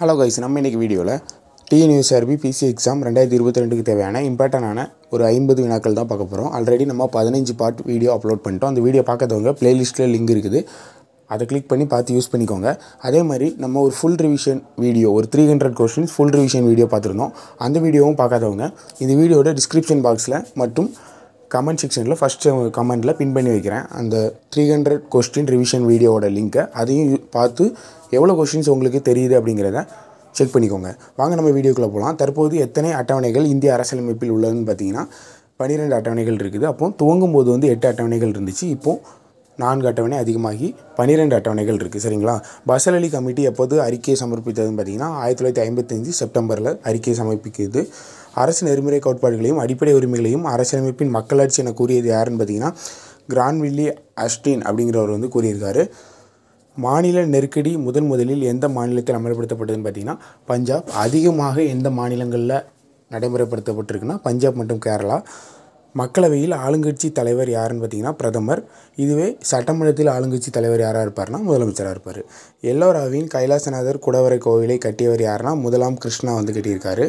hello guys நம்ம இன்றைக்கி வீடியோவில் டிஎன்யூஎஸ்ஆர்பி பிசி எக்ஸாம் ரெண்டாயிரத்தி இருபத்தி ரெண்டுக்கு தேவையான இம்பார்ட்டண்டான ஒரு ஐம்பது வினாக்கள் தான் பார்க்க போகிறோம் ஆல்ரெடி நம்ம பதினஞ்சு பார்ட் வீடியோ அப்லோட் பண்ணிட்டோம் அந்த வீடியோ பார்க்காதவங்க பிளேலிஸ்ட்டில் லிங்க் இருக்குது அதை கிளிக் பண்ணி பார்த்து யூஸ் பண்ணிக்கோங்க அதே மாதிரி நம்ம ஒரு ஃபுல் ரிவிஷன் வீடியோ ஒரு three hundred questions full revision video பார்த்துருந்தோம் அந்த வீடியோவும் பார்க்காதவங்க இந்த வீடியோட டிஸ்கிரிப்ஷன் பாக்ஸில் மற்றும் கமெண்ட் செக்ஷனில் ஃபஸ்ட்டு கமெண்ட்டில் பின் பண்ணி வைக்கிறேன் அந்த த்ரீ ஹண்ட்ரட் கொஸ்டின் ரிவிஷன் வீடியோவோட லிங்க்கை அதையும் யூ- பார்த்து எவ்வளோ கொஸ்டின்ஸ் உங்களுக்கு தெரியுது அப்படிங்கிறத செக் பண்ணிக்கோங்க வாங்க நம்ம வீடியோக்குள்ளே போகலாம் தற்போது எத்தனை அட்டவணைகள் இந்திய அரசியலமைப்பில் உள்ளதுன்னு பார்த்தீங்கன்னா பன்னிரெண்டு அட்டவணைகள் இருக்குது அப்போ துவங்கும் போது வந்து எட்டு அட்டவணைகள் இருந்துச்சு இப்போது நான்கு அட்டவணை அதிகமாகி பன்னிரெண்டு அட்டவணைகள் இருக்குது சரிங்களா பசல் அலி கமிட்டி எப்போது அறிக்கையை சமர்ப்பித்ததுன்னு பார்த்தீங்கன்னா ஆயிரத்தி தொள்ளாயிரத்தி ஐம்பத்தஞ்சு செப்டம்பரில் அறிக்கையை சமர்ப்பிக்குது அரசு நெறிமுறை கோட்பாடுகளையும் அடிப்படை உரிமைகளையும் அரசியலமைப்பின் மக்களாட்சி என கூறியது யாருன்னு பார்த்தீங்கன்னா கிரான்வில்லி அஸ்டின் அப்படிங்கிறவர் வந்து கூறியிருக்காரு மாநில நெருக்கடி முதன் முதலில் எந்த மாநிலத்தில் அமல்படுத்தப்பட்டதுன்னு பார்த்தீங்கன்னா பஞ்சாப் அதிகமாக எந்த மாநிலங்களில் நடைமுறைப்படுத்தப்பட்டிருக்குன்னா பஞ்சாப் மற்றும் கேரளா மக்களவையில் ஆளுங்கட்சி தலைவர் யாருன்னு பார்த்தீங்கன்னா பிரதமர் இதுவே சட்டமன்றத்தில் ஆளுங்கட்சி தலைவர் யாராக இருப்பார்னா முதலமைச்சராக இருப்பார் எல்லோராவின் கைலாசநாதர் குடவரை கோவிலை கட்டியவர் யாருன்னா முதலாம் கிருஷ்ணா வந்து கட்டியிருக்காரு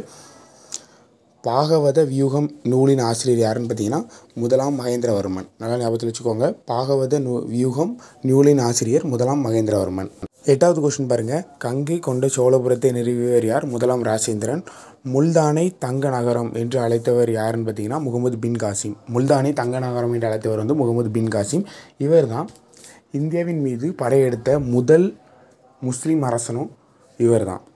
பாகவத வியூகம் நூலின் ஆசிரியர் யாருன்னு பார்த்தீங்கன்னா முதலாம் மகேந்திரவர்மன் நல்லா ஞாபகத்தில் வச்சுக்கோங்க பாகவத நூ வியூகம் நூலின் ஆசிரியர் முதலாம் மகேந்திரவர்மன் எட்டாவது கொஸ்டின் பாருங்க கங்கை கொண்ட சோழபுரத்தை நிறுவியவர் யார் முதலாம் ராஜேந்திரன் முல்தானை தங்க நகரம் என்று அழைத்தவர் யாருன்னு பார்த்தீங்கன்னா முகமது பின் காசிம் முல்தானை தங்க நகரம் என்று அழைத்தவர் வந்து முகமது பின் காசிம் இவர் தான் இந்தியாவின் மீது படையெடுத்த முதல் முஸ்லீம் அரசனும் இவர் தான்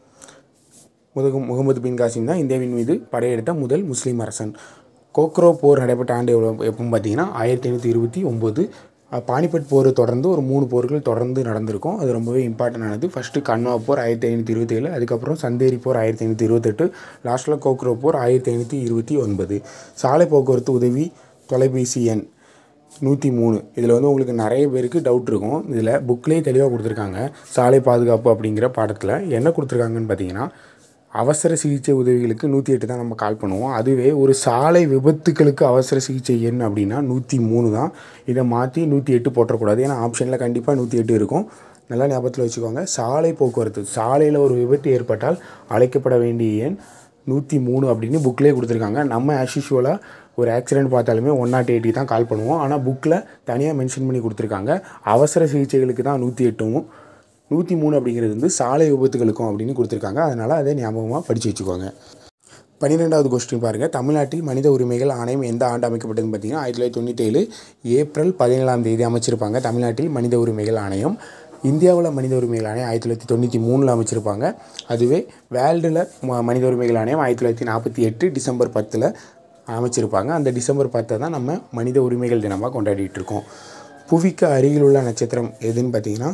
முதுகு முகமது பின் காசிம் தான் இந்தியாவின் மீது படையெடுத்த முதல் முஸ்லீம் அரசன் கோக்ரோ போர் நடைபெற்ற ஆண்டு எவ்வளோ எப்போன்னு பார்த்தீங்கன்னா ஆயிரத்தி ஐநூற்றி இருபத்தி ஒம்பது பானிபட் போர் தொடர்ந்து ஒரு மூணு போர்கள் தொடர்ந்து நடந்திருக்கும் அது ரொம்பவே இம்பார்ட்டன்ட் ஆனது ஃபஸ்ட்டு கன்வா போர் ஆயிரத்தி ஐநூற்றி இருபத்தேழு அதுக்கப்புறம் சந்தேரி போர் ஆயிரத்தி ஐநூற்றி இருபத்தெட்டு லாஸ்ட்டில் கோக்ரோ போர் ஆயிரத்தி ஐநூற்றி இருபத்தி ஒன்பது சாலை போக்குவரத்து உதவி தொலைபேசி எண் நூற்றி மூணு இதில் வந்து உங்களுக்கு நிறைய பேருக்கு டவுட் இருக்கும் இதில் புக்லேயே தெளிவாக கொடுத்துருக்காங்க சாலை பாதுகாப்பு அப்படிங்கிற பாடத்தில் என்ன கொடுத்துருக்காங்கன்னு பார்த்தீங்கன்னா அவசர சிகிச்சை உதவிகளுக்கு நூற்றி எட்டு தான் நம்ம கால் பண்ணுவோம் அதுவே ஒரு சாலை விபத்துக்களுக்கு அவசர சிகிச்சை எண் அப்படின்னா நூற்றி மூணு தான் இதை மாற்றி நூற்றி எட்டு போட்டக்கூடாது ஏன்னா ஆப்ஷனில் கண்டிப்பாக நூற்றி எட்டு இருக்கும் நல்லா ஞாபகத்தில் வச்சுக்கோங்க சாலை போக்குவரத்து சாலையில் ஒரு விபத்து ஏற்பட்டால் அழைக்கப்பட வேண்டிய எண் நூற்றி மூணு அப்படின்னு புக்லேயே கொடுத்துருக்காங்க நம்ம ஆஸ் யூஷுவலாக ஒரு ஆக்சிடென்ட் பார்த்தாலுமே ஒன் நாட் எயிட்டி தான் கால் பண்ணுவோம் ஆனால் புக்கில் தனியாக மென்ஷன் பண்ணி கொடுத்துருக்காங்க அவசர சிகிச்சைகளுக்கு தான் நூற்றி எட்டும் நூற்றி மூணு அப்படிங்கிறது வந்து சாலை விபத்துகளுக்கும் அப்படின்னு கொடுத்துருக்காங்க அதனால் அதை ஞாபகமாக படித்து வச்சுக்கோங்க பன்னிரெண்டாவது கொஸ்டின் பாருங்கள் தமிழ்நாட்டில் மனித உரிமைகள் ஆணையம் எந்த ஆண்டு அமைக்கப்பட்டதுன்னு பார்த்தீங்கன்னா ஆயிரத்தி தொள்ளாயிரத்தி தொண்ணூற்றேழு ஏப்ரல் பதினேழாம் தேதி அமைச்சிருப்பாங்க தமிழ்நாட்டில் மனித உரிமைகள் ஆணையம் இந்தியாவில் மனித உரிமைகள் ஆணையம் ஆயிரத்தி தொள்ளாயிரத்தி தொண்ணூற்றி மூணில் அமைச்சிருப்பாங்க அதுவே வேர்ல்டில் மனித உரிமைகள் ஆணையம் ஆயிரத்தி தொள்ளாயிரத்தி நாற்பத்தி எட்டு டிசம்பர் பத்தில் அமைச்சிருப்பாங்க அந்த டிசம்பர் பத்தை தான் நம்ம மனித உரிமைகள் தினமாக கொண்டாடிட்டு இருக்கோம் புவிக்கு அருகில் உள்ள நட்சத்திரம் எதுன்னு பார்த்தீங்கன்னா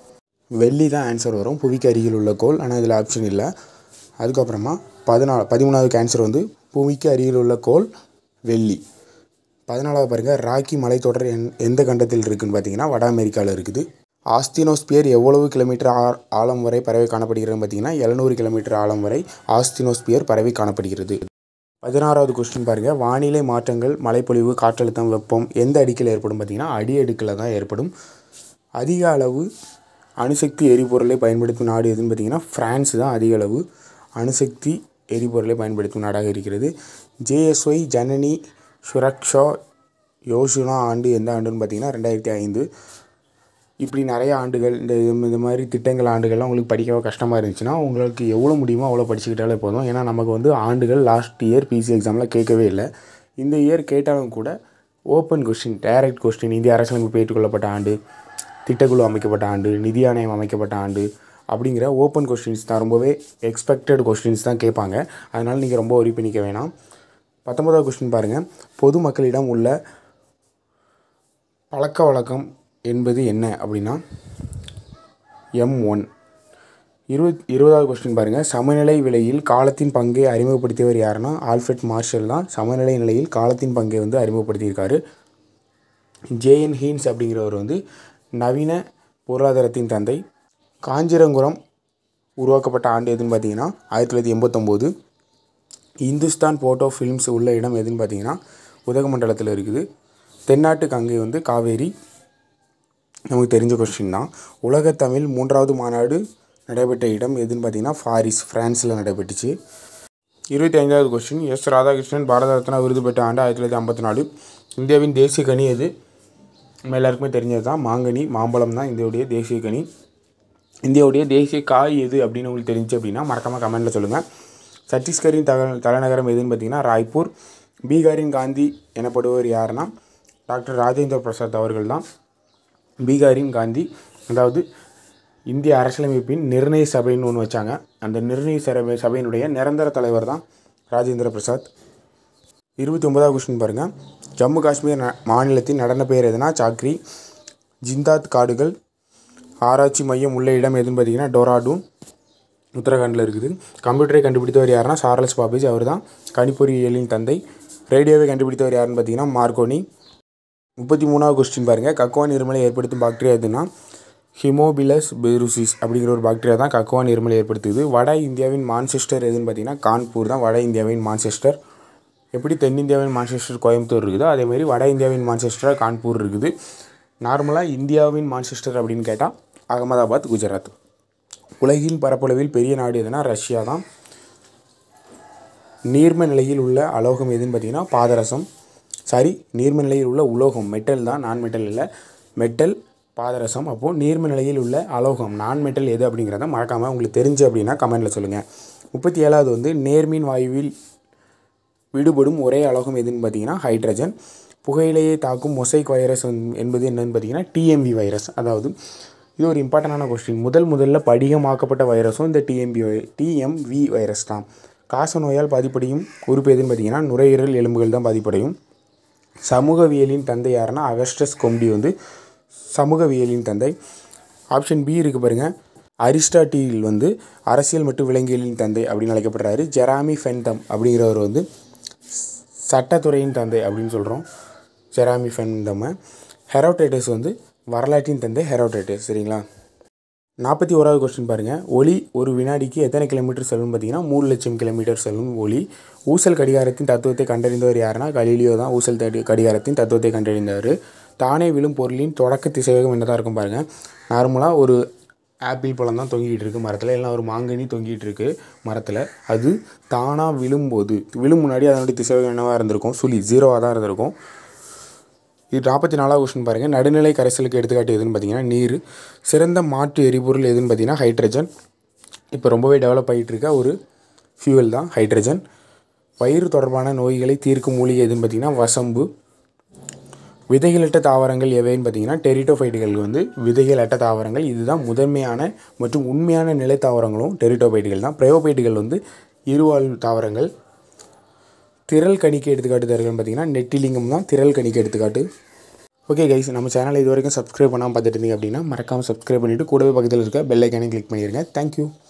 வெள்ளி தான் ஆன்சர் வரும் புவிக்கு அருகில் உள்ள கோள் ஆனால் இதில் ஆப்ஷன் இல்லை அதுக்கப்புறமா பதினாலு பதிமூணாவது கேன்சர் வந்து புவிக்கு அருகில் உள்ள கோள் வெள்ளி பதினாலாவது பாருங்கள் ராக்கி மலைத்தொடர் எந் எந்த கண்டத்தில் இருக்குன்னு பார்த்தீங்கன்னா வட அமெரிக்காவில் இருக்குது ஆஸ்தினோஸ்பியர் எவ்வளவு கிலோமீட்டர் ஆ ஆழம் வரை பரவி காணப்படுகிறதுன்னு பார்த்தீங்கன்னா எழுநூறு கிலோமீட்டர் ஆழம் வரை ஆஸ்தினோஸ்பியர் பரவி காணப்படுகிறது பதினாறாவது கொஸ்டின் பாருங்கள் வானிலை மாற்றங்கள் மழைப்பொழிவு காற்றழுத்தம் வெப்பம் எந்த அடுக்கில் ஏற்படும் பார்த்தீங்கன்னா அடி அடுக்கில் தான் ஏற்படும் அதிக அளவு அணுசக்தி எரிபொருளை பயன்படுத்தும் நாடு எதுன்னு பார்த்தீங்கன்னா ஃப்ரான்ஸ் தான் அதிக அளவு அணுசக்தி எரிபொருளை பயன்படுத்தும் நாடாக இருக்கிறது ஜேஎஸ்ஒய் ஜனனி சுரக்ஷா யோசுனா ஆண்டு எந்த ஆண்டுன்னு பார்த்தீங்கன்னா ரெண்டாயிரத்தி ஐந்து இப்படி நிறைய ஆண்டுகள் இந்த இந்த மாதிரி திட்டங்கள் ஆண்டுகள்லாம் உங்களுக்கு படிக்க கஷ்டமாக இருந்துச்சுன்னா உங்களுக்கு எவ்வளோ முடியுமோ அவ்வளோ படிச்சுக்கிட்டாலே போதும் ஏன்னா நமக்கு வந்து ஆண்டுகள் லாஸ்ட் இயர் பிசி எக்ஸாமில் கேட்கவே இல்லை இந்த இயர் கேட்டாலும் கூட ஓப்பன் கொஸ்டின் டைரக்ட் கொஸ்டின் இந்திய அரசியலமைப்பு ஏற்றுக்கொள்ளப்பட்ட ஆண்டு திட்டக்குழு அமைக்கப்பட்ட ஆண்டு நிதி ஆணையம் அமைக்கப்பட்ட ஆண்டு அப்படிங்கிற ஓப்பன் கொஸ்டின்ஸ் தான் ரொம்பவே எக்ஸ்பெக்டட் கொஸ்டின்ஸ் தான் கேட்பாங்க அதனால் நீங்கள் ரொம்ப ஒரி பண்ணிக்க வேணாம் பத்தொன்பதாவது கொஸ்டின் பாருங்கள் பொதுமக்களிடம் உள்ள பழக்க வழக்கம் என்பது என்ன அப்படின்னா எம் ஒன் இருபத் இருபதாவது கொஸ்டின் பாருங்கள் சமநிலை விலையில் காலத்தின் பங்கை அறிமுகப்படுத்தியவர் யாருன்னா ஆல்ஃபர்ட் மார்ஷல் தான் சமநிலை நிலையில் காலத்தின் பங்கை வந்து அறிமுகப்படுத்தியிருக்காரு ஜேஎன் ஹீன்ஸ் அப்படிங்கிறவர் வந்து நவீன பொருளாதாரத்தின் தந்தை காஞ்சிரங்குரம் உருவாக்கப்பட்ட ஆண்டு எதுன்னு பார்த்தீங்கன்னா ஆயிரத்தி தொள்ளாயிரத்தி எண்பத்தொம்போது இந்துஸ்தான் போட்டோ ஃபிலிம்ஸ் உள்ள இடம் எதுன்னு பார்த்தீங்கன்னா உதகமண்டலத்தில் இருக்குது தென்னாட்டு கங்கை வந்து காவேரி நமக்கு தெரிஞ்ச கொஸ்டின் தான் உலகத் தமிழ் மூன்றாவது மாநாடு நடைபெற்ற இடம் எதுன்னு பார்த்தீங்கன்னா ஃபாரிஸ் ஃப்ரான்ஸில் நடைபெற்றுச்சு இருபத்தி ஐந்தாவது கொஸ்டின் எஸ் ராதாகிருஷ்ணன் பாரத ரத்னா விருது பெற்ற ஆண்டு ஆயிரத்தி தொள்ளாயிரத்தி ஐம்பத்தி நாலு இந்தியாவின் தேசிய கனி எது நம்ம எல்லாருக்குமே தெரிஞ்சது தான் மாங்கனி மாம்பழம் தான் இந்தியாவுடைய தேசிய கனி இந்தியாவுடைய தேசிய காய் எது அப்படின்னு உங்களுக்கு தெரிஞ்சு அப்படின்னா மறக்காமல் கமெண்ட்டில் சொல்லுங்கள் சத்தீஸ்கரின் தக தலைநகரம் எதுன்னு பார்த்தீங்கன்னா ராய்ப்பூர் பீகாரின் காந்தி எனப்படுவர் யாருன்னா டாக்டர் ராஜேந்திர பிரசாத் அவர்கள் தான் பீகாரின் காந்தி அதாவது இந்திய அரசியலமைப்பின் நிர்ணய சபைன்னு ஒன்று வச்சாங்க அந்த நிர்ணய சபை சபையினுடைய நிரந்தர தலைவர் தான் ராஜேந்திர பிரசாத் இருபத்தி ஒன்பதாவது கொஸ்டின் பாருங்கள் ஜம்மு காஷ்மீர் ந- மாநிலத்தின் நடன பெயர் எதுனா சாக்ரி ஜிந்தாத் காடுகள் ஆராய்ச்சி மையம் உள்ள இடம் எதுன்னு பார்த்தீங்கன்னா டோராடூன் உத்தரகாண்டில் இருக்குது கம்ப்யூட்டரை கண்டுபிடித்தவர் யாருன்னா சார்லஸ் பாபேஜ் அவர் தான் கணிப்பொறியியலின் தந்தை ரேடியோவை கண்டுபிடித்தவர் யாருன்னு பார்த்தீங்கன்னா மார்கோனி முப்பத்தி மூணாவது கொஸ்டின் பாருங்கள் கக்குவா நீர்மலை ஏற்படுத்தும் பாக்டீரியா எதுனா ஹிமோபிலஸ் பெருசிஸ் அப்படிங்கிற ஒரு பாக்டீரியா தான் கக்குவா நீர்மலை ஏற்படுத்துது வட இந்தியாவின் மான்செஸ்டர் எதுன்னு பார்த்தீங்கன்னா கான்பூர் தான் வட இந்தியாவின் மான்செஸ்டர் எப்படி தென்னிந்தியாவின் மான்செஸ்டர் கோயம்புத்தூர் இருக்குதோ அதேமாதிரி வட இந்தியாவின் மான்செஸ்டராக கான்பூர் இருக்குது நார்மலாக இந்தியாவின் மான்செஸ்டர் அப்படின்னு கேட்டால் அகமதாபாத் குஜராத் உலகின் பரப்பளவில் பெரிய நாடு எதுனா ரஷ்யா தான் நீர்ம நிலையில் உள்ள அலோகம் எதுன்னு பார்த்தீங்கன்னா பாதரசம் சாரி நீர்ம நிலையில் உள்ள உலோகம் மெட்டல் தான் நான் மெட்டல் இல்லை மெட்டல் பாதரசம் அப்போது நீர்ம நிலையில் உள்ள அலோகம் நான் மெட்டல் எது அப்படிங்கிறத மறக்காமல் உங்களுக்கு தெரிஞ்சு அப்படின்னா கமெண்ட்டில் சொல்லுங்கள் முப்பத்தி ஏழாவது வந்து நேர்மின் வாயுவில் விடுபடும் ஒரே அலோகம் எதுன்னு பார்த்தீங்கன்னா ஹைட்ரஜன் புகையிலையை தாக்கும் மொசைக் வைரஸ் வந்து- என்பது என்னன்னு பார்த்தீங்கன்னா டிஎம்பி வைரஸ் அதாவது இது ஒரு இம்பார்ட்டண்டான கொஸ்டின் முதல் முதல்ல படிகமாக்கப்பட்ட வைரஸும் இந்த டிஎம்பி டிஎம்வி வைரஸ் தான் காச நோயால் பாதிப்படையும் உறுப்பு எதுன்னு பார்த்தீங்கன்னா நுரையீரல் எலும்புகள் தான் பாதிப்படையும் சமூகவியலின் தந்தை யாருன்னா அகஸ்டஸ் கொம்டி வந்து சமூகவியலின் தந்தை ஆப்ஷன் பி இருக்குது பாருங்கள் அரிஸ்டாட்டில் வந்து அரசியல் மற்றும் விலங்கியலின் தந்தை அப்படின்னு அழைக்கப்படுறாரு ஜெராமி ஃபென்டம் அப்படிங்கிறவர் வந்து சட்டத்துறையின் தந்தை அப்படின்னு சொல்கிறோம் ஜெராமி ஃபென்டம் ஹெரோடேட்டஸ் வந்து வரலாற்றின் தந்தை ஹெரோடேட்டஸ் சரிங்களா நாற்பத்தி ஓராவது கொஸ்டின் பாருங்கள் ஒளி ஒரு வினாடிக்கு எத்தனை கிலோமீட்டர் செல்லும் பார்த்தீங்கன்னா மூணு லட்சம் கிலோமீட்டர் செல்லும் ஒளி ஊசல் கடிகாரத்தின் தத்துவத்தை கண்டறிந்தவர் யாருன்னா கலீலியோ தான் ஊசல் தடி கடிகாரத்தின் தத்துவத்தை கண்டறிந்தவர் தானே விழும் பொருளின் தொடக்க திசைவேகம் என்னதான் இருக்கும் பாருங்கள் நார்மலாக ஒரு ஆப்பிள் பழம் தான் தொங்கிட்டு இருக்கு மரத்தில் இல்லைனா ஒரு மாங்கனி தொங்கிட்டு இருக்கு மரத்தில் அது தானாக விழும்போது விழும் முன்னாடி அதனுடைய திசைவேகம் என்னவாக இருந்திருக்கும் சுழி ஜீரோவாக தான் இருந்திருக்கும் இது நாற்பத்தி நாலாவது கொஸ்டின் பாருங்கள் நடுநிலை கரைசலுக்கு எடுத்துக்காட்டு எதுன்னு பார்த்தீங்கன்னா நீர் சிறந்த மாற்று எரிபொருள் எதுன்னு பார்த்தீங்கன்னா ஹைட்ரஜன் இப்போ ரொம்பவே டெவலப் ஆகிட்டு இருக்க ஒரு ஃபியூவல் தான் ஹைட்ரஜன் வயிறு தொடர்பான நோய்களை தீர்க்கும் மூலிகை எதுன்னு பார்த்தீங்கன்னா வசம்பு விதைகளற்ற தாவரங்கள் எவைன்னு பார்த்தீங்கன்னா டெரிட்டோஃபைட்டுகள் வந்து விதைகளற்ற தாவரங்கள் இதுதான் முதன்மையான மற்றும் உண்மையான நிலை தாவரங்களும் டெரிட்டோஃபைட்டுகள் தான் பிரயோபைட்டுகள் வந்து இருவாழ் தாவரங்கள் திரள் கணிக்கு எடுத்துக்காட்டு தருகன்னு பார்த்தீங்கன்னா நெட்டிலிங்கம் தான் திரள் கணிக்கு எடுத்துக்காட்டு ஓகே கைஸ் நம்ம சேனலை இது வரைக்கும் சப்ஸ்கிரைப் பண்ணாமல் பார்த்துட்டு இருந்தீங்க அப்படின்னா மறக்காமல் சப்ஸ்கிரைப் பண்ணிவிட்டு கூடவே பக்கத்தில் இருக்க பெல் ஐக்கானே கிளிக் பண்ணிடுங்க தேங்க்யூ